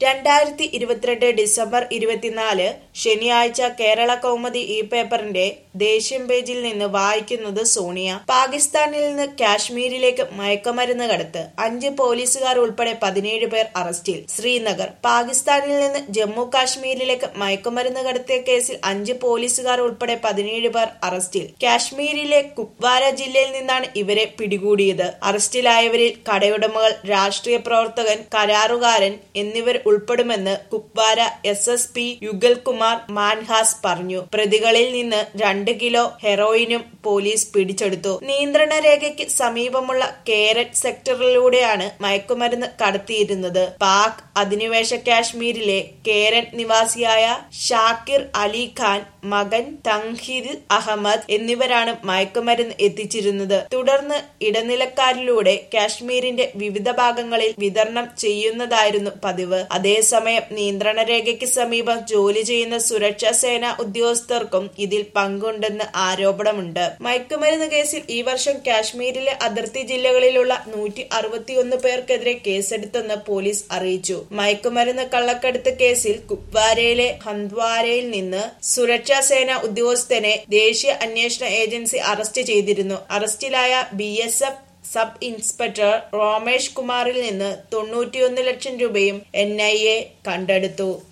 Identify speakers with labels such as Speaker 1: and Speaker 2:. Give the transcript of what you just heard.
Speaker 1: രണ്ടായിരത്തി ഇരുപത്തിരണ്ട് ഡിസംബർ ഇരുപത്തിനാല് ശനിയാഴ്ച കേരള കൗമുദി ഈ പേപ്പറിന്റെ ദേശീയം പേജിൽ നിന്ന് വായിക്കുന്നത് സോണിയ പാകിസ്ഥാനിൽ നിന്ന് കാശ്മീരിലേക്ക് മയക്കുമരുന്ന് കടത്ത് അഞ്ച് പോലീസുകാർ ഉൾപ്പെടെ പതിനേഴ് പേർ അറസ്റ്റിൽ ശ്രീനഗർ പാകിസ്ഥാനിൽ നിന്ന് ജമ്മു കാശ്മീരിലേക്ക് മയക്കുമരുന്ന് കടത്തിയ കേസിൽ അഞ്ച് പോലീസുകാർ ഉൾപ്പെടെ പതിനേഴ് പേർ അറസ്റ്റിൽ കാശ്മീരിലെ കുപ്വാര ജില്ലയിൽ നിന്നാണ് ഇവരെ പിടികൂടിയത് അറസ്റ്റിലായവരിൽ കടയുടമകൾ രാഷ്ട്രീയ പ്രവർത്തകൻ കരാറുകാരൻ എന്നിവർ ഉൾപ്പെടുമെന്ന് Kupwara S S P Yugal Kumar Manhas പറഞ്ഞു പ്രതികളിൽ നിന്ന് രണ്ട് കിലോ ഹെറോയിനും പോലീസ് പിടിച്ചെടുത്തു നിയന്ത്രണ രേഖയ്ക്ക് സമീപമുള്ള കേരറ്റ് സെക്ടറിലൂടെയാണ് മയക്കുമരുന്ന് കടത്തിയിരുന്നത് പാക് അധിനിവേശ കാശ്മീരിലെ കേരൻ നിവാസിയായ ഷാക്കിർ അലി ഖാൻ മകൻ തങ്ഹിദ് അഹമ്മദ് എന്നിവരാണ് മയക്കുമരുന്ന് എത്തിച്ചിരുന്നത് തുടർന്ന് ഇടനിലക്കാരിലൂടെ കാശ്മീരിന്റെ വിവിധ ഭാഗങ്ങളിൽ വിതരണം ചെയ്യുന്നതായിരുന്നു പതിവ് അതേസമയം നിയന്ത്രണ രേഖയ്ക്ക് സമീപം ജോലി ചെയ്യുന്ന സുരക്ഷാ സേന ഉദ്യോഗസ്ഥർക്കും ഇതിൽ പങ്കുണ്ടെന്ന് ആരോപണമുണ്ട് മയക്കുമരുന്ന് കേസിൽ ഈ വർഷം കാശ്മീരിലെ അതിർത്തി ജില്ലകളിലുള്ള നൂറ്റി അറുപത്തിയൊന്ന് പേർക്കെതിരെ കേസെടുത്തെന്ന് പോലീസ് അറിയിച്ചു മയക്കുമരുന്ന് കള്ളക്കടത്ത് കേസിൽ കുപ്വാരയിലെ ഹന്ദ്വാരയിൽ നിന്ന് സുരക്ഷാ സേന ഉദ്യോഗസ്ഥനെ ദേശീയ അന്വേഷണ ഏജൻസി അറസ്റ്റ് ചെയ്തിരുന്നു അറസ്റ്റിലായ B S F sub inspector Romesh കുമാറിൽ നിന്ന് തൊണ്ണൂറ്റിയൊന്ന് ലക്ഷം രൂപയും എൻ ഐ എ കണ്ടെടുത്തു